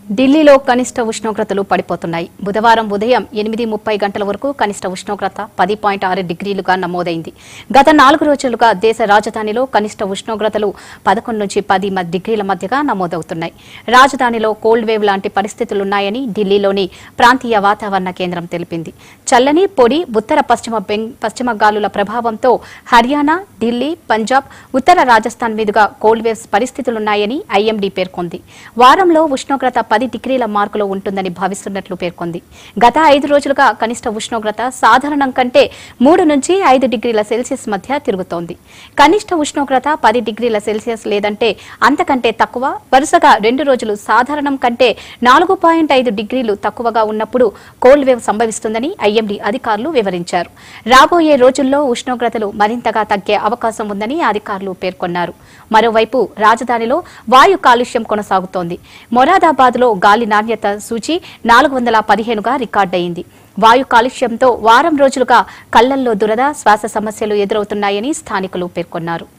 ఢిల్లీలో కనిష్ట ఉష్ణోగ్రతలు పడిపోతున్నాయి బుధవారం ఉదయం ఎనిమిది ముప్పై గంటల వరకు కనిష్ట ఉష్ణోగ్రత పది పాయింట్ ఆరు డిగ్రీలుగా నమోదైంది గత నాలుగు రోజులుగా దేశ రాజధానిలో కనిష్ట ఉష్ణోగ్రతలు పదకొండు నుంచి పది మ- డిగ్రీల మధ్యగా నమోదవుతున్నాయి రాజధానిలో కోల్డ్ వేవ్ లాంటి పరిస్థితులున్నాయని ఢిల్లీలోని ప్రాంతీయ వాతావరణ కేంద్రం తెలిపింది చల్లని పొడి ఉత్తర పశ్చిమ బెంగ్ పశ్చిమ గాలుల ప్రభావంతో హర్యానా ఢిల్లీ పంజాబ్ ఉత్తర రాజస్థాన్ మీదుగా కోల్డ్ వేవ్స్ పరిస్థితులున్నాయని ఐఎండీ పేర్కొంది వారంలో ఉష్ణోగ్రత పది డిగ్రీల మార్కులో ఉంటుందని భావిస్తున్నట్లు పేర్కొంది గత ఐదు రోజులుగా కనిష్ట ఉష్ణోగ్రత సాధారణం కంటే మూడు నుంచి ఐదు డిగ్రీల సెల్సియస్ మధ్య తిరుగుతోంది కనిష్ట ఉష్ణోగ్రత పది డిగ్రీల సెల్సియస్ లేదంటే అంతకంటే తక్కువ వరుసగా రెండు రోజులు సాధారణం కంటే నాలుగు పాయింట్ ఐదు డిగ్రీలు తక్కువగా ఉన్నప్పుడు కోల్డ్ వేవ్ సంభవిస్తుందని ఐఎండీ అధికారులు వివరించారు రాబోయే రోజుల్లో ఉష్ణోగ్రతలు మరింతగా తగ్గే అవకాశం ఉందని అధికారులు పేర్కొన్నారు మరోవైపు రాజధానిలో వాయు కాలుష్యం కొనసాగుతోంది మొరాదాబాద్లో గాలి నాణ్యత సూచి నాలుగు వందల పదిహేనుగా రికార్డయింది వాయు కాలుష్యంతో వారం రోజులుగా కళ్లల్లో దురద శ్వాస సమస్యలు ఎదురవుతున్నాయని స్థానికులు పేర్కొన్నారు